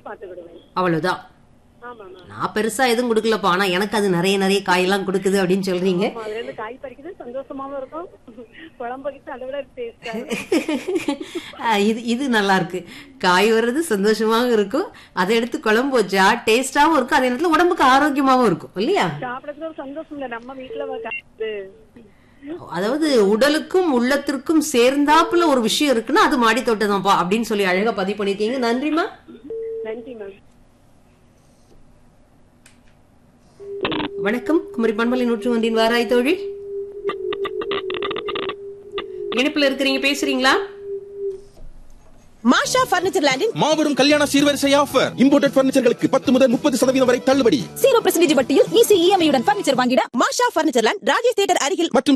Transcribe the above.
பாத்துக்கிடுவேன் அவ்வளவுதான் ஆமா மேம் நான் பெருசா எதுவும் கொடுக்கலப்பா ஆனா எனக்கு அது நிறைய நிறைய காயெல்லாம் கொடுக்குது அப்படின்னு சொல்றீங்க ஆமா, அதுல இருந்து காய் பறிக்கிறது சந்தோஷமாவும் இருக்கும் குழம்பு வைக்கிறது அதை விட டேஸ்டா அஹ் இது இது நல்லா இருக்கு காய் வர்றது சந்தோஷமாவும் இருக்கும் அதை எடுத்து குழம்பு வச்சா டேஸ்டாவும் இருக்கும் அதே நேரத்துல உடம்புக்கு ஆரோக்கியமாவும் இருக்கும் இல்லையா சாப்பிடறதுக்கு ஒரு சந்தோஷம் இல்ல நம்ம வீட்டுல காய்ச்சது அதாவது உடலுக்கும் உள்ளத்திற்கும் சேர்ந்தாப்புல ஒரு விஷயம் இருக்குன்னா அது மாடி தோட்டம்தான்ப்பா அப்படின்னு சொல்லி அழகா பதிவு பண்ணிருக்கீங்க நன்றிமா நன்றி மேம் வணக்கம் குமரி பண்பலை நூற்று ஒன்றின் வாராய் தோழி இணைப்புல இருக்கிறீங்க பேசுறீங்களா மாஷா பர்னிச்சர் லேண்டின் மாபெரும் கல்யாண சீர்வரிசை ஆஃபர் இம்போர்ட்டட் பர்னிச்சர்களுக்கு பத்து முதல் முப்பது சதவீதம் வரை தள்ளுபடி ஜீரோ பர்சன்டேஜ் வட்டியில் ஈஸி இஎம்ஐயுடன் பர்னிச்சர் வாங்கிட Masha furniture land Rajesh theatre அருகில் மற்றும்